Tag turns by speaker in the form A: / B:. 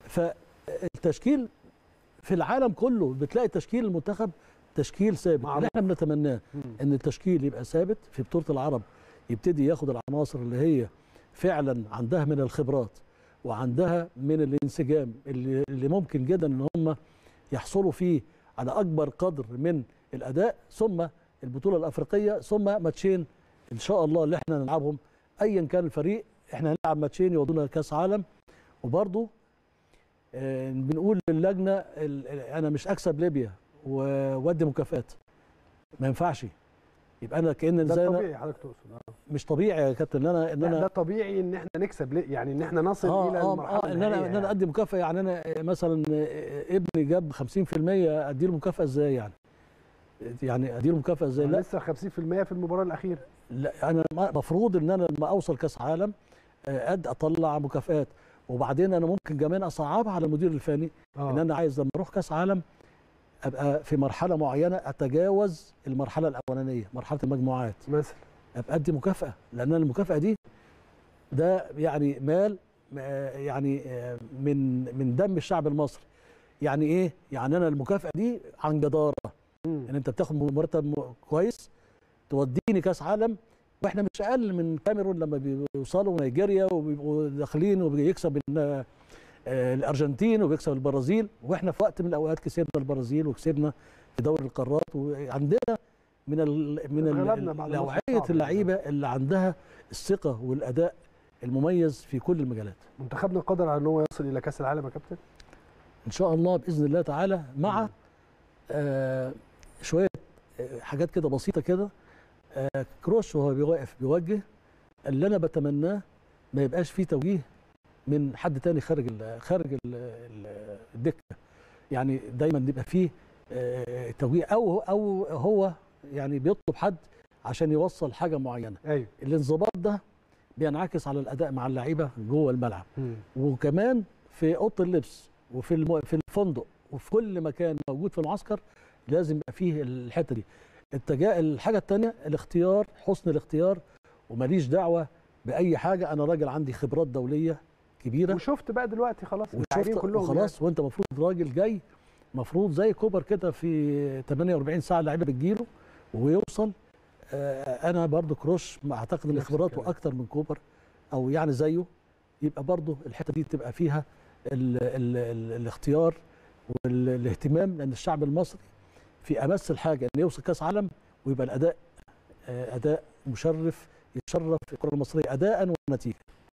A: فالتشكيل في العالم كله بتلاقي تشكيل المنتخب تشكيل ثابت
B: معروف.
A: اللي احنا بنتمناه
B: مم.
A: ان التشكيل يبقى ثابت في بطوله العرب يبتدي ياخد العناصر اللي هي فعلا عندها من الخبرات وعندها من الانسجام اللي, اللي ممكن جدا ان هم يحصلوا فيه على اكبر قدر من الاداء ثم البطوله الافريقيه ثم ماتشين ان شاء الله اللي احنا نلعبهم ايا كان الفريق احنا هنلعب ماتشين يودونا كاس عالم وبرضه آه، بنقول للجنه ال- ال- انا مش اكسب ليبيا وودي مكافآت ما ينفعش يبقى انا كان
B: ده
A: زي أنا
B: طبيعي حضرتك تقصد آه.
A: مش طبيعي يا كابتن ان انا ان
B: لا،
A: انا
B: ده طبيعي ان احنا نكسب ليه؟ يعني ان احنا نصل
A: اه
B: الى
A: اه,
B: المرحله
A: آه ان انا
B: النهائية
A: ان انا
B: يعني.
A: ادي مكافاه يعني انا مثلا ابني جاب 50% ادي له مكافاه ازاي يعني يعني ادي له مكافاه ازاي
B: أنا
A: لا
B: لسه 50% في المباراه الاخيره
A: لا انا المفروض ان انا لما اوصل كاس عالم آه، اد اطلع مكافآت وبعدين انا ممكن كمان اصعبها على المدير الفني
B: اه
A: ان انا عايز لما اروح كاس عالم ابقى في مرحله معينه اتجاوز المرحله الاولانيه مرحله المجموعات
B: مثلا
A: ابقى ادي مكافاه لان المكافاه دي ده يعني مال آه، يعني آه، من من دم الشعب المصري يعني ايه يعني انا المكافاه دي عن جداره
B: مم.
A: ان انت بتاخد مرتب م- كويس توديني كاس عالم واحنا مش اقل من كاميرون لما بيوصلوا نيجيريا وبيبقوا داخلين وبيكسب ال- آه، الارجنتين وبيكسب البرازيل واحنا في وقت من الاوقات كسبنا البرازيل وكسبنا في دوري القارات وعندنا من ال من ال-
B: اتغلبنا بعد ماتش
A: نوعيه
B: صعب.
A: اللعيبه اللي عندها الثقه والاداء المميز في كل المجالات
B: منتخبنا قادر على ان هو يصل الى كاس العالم يا كابتن
A: ان شاء الله باذن الله تعالى مع
B: مم.
A: آه شويه آه، حاجات كده بسيطه كده آه كروش وهو بيوقف بيوجه اللي انا بتمناه ما يبقاش فيه توجيه من حد تاني خارج ال خارج ال ال الدكه يعني دايما يبقى فيه آه توجيه او او هو يعني بيطلب حد عشان يوصل حاجه معينه
B: ايوه
A: الانضباط ده بينعكس على الاداء مع اللعيبه جوه الملعب
B: مم.
A: وكمان في اوضه اللبس وفي الم... في الفندق وفي كل مكان موجود في المعسكر لازم يبقى فيه الحته دي التجا... الحاجه الثانيه الاختيار حسن الاختيار وماليش دعوه باي حاجه انا راجل عندي خبرات دوليه كبيره
B: وشفت بقى دلوقتي خلاص اللاعبين
A: وشفت
B: كلهم
A: وخلاص وانت المفروض راجل جاي مفروض زي كوبر كده في 48 ساعه اللعيبه بتجيله ويوصل آه، انا برضو كروش ما اعتقد ان
B: نفس
A: خبراته
B: الكلام.
A: اكتر من كوبر او يعني زيه يبقى برضو الحته دي تبقى فيها ال ال ال الاختيار والاهتمام لان الشعب المصري في امس الحاجه ان يوصل كاس عالم ويبقى الاداء آه، اداء مشرف يشرف الكره المصريه اداء ونتيجه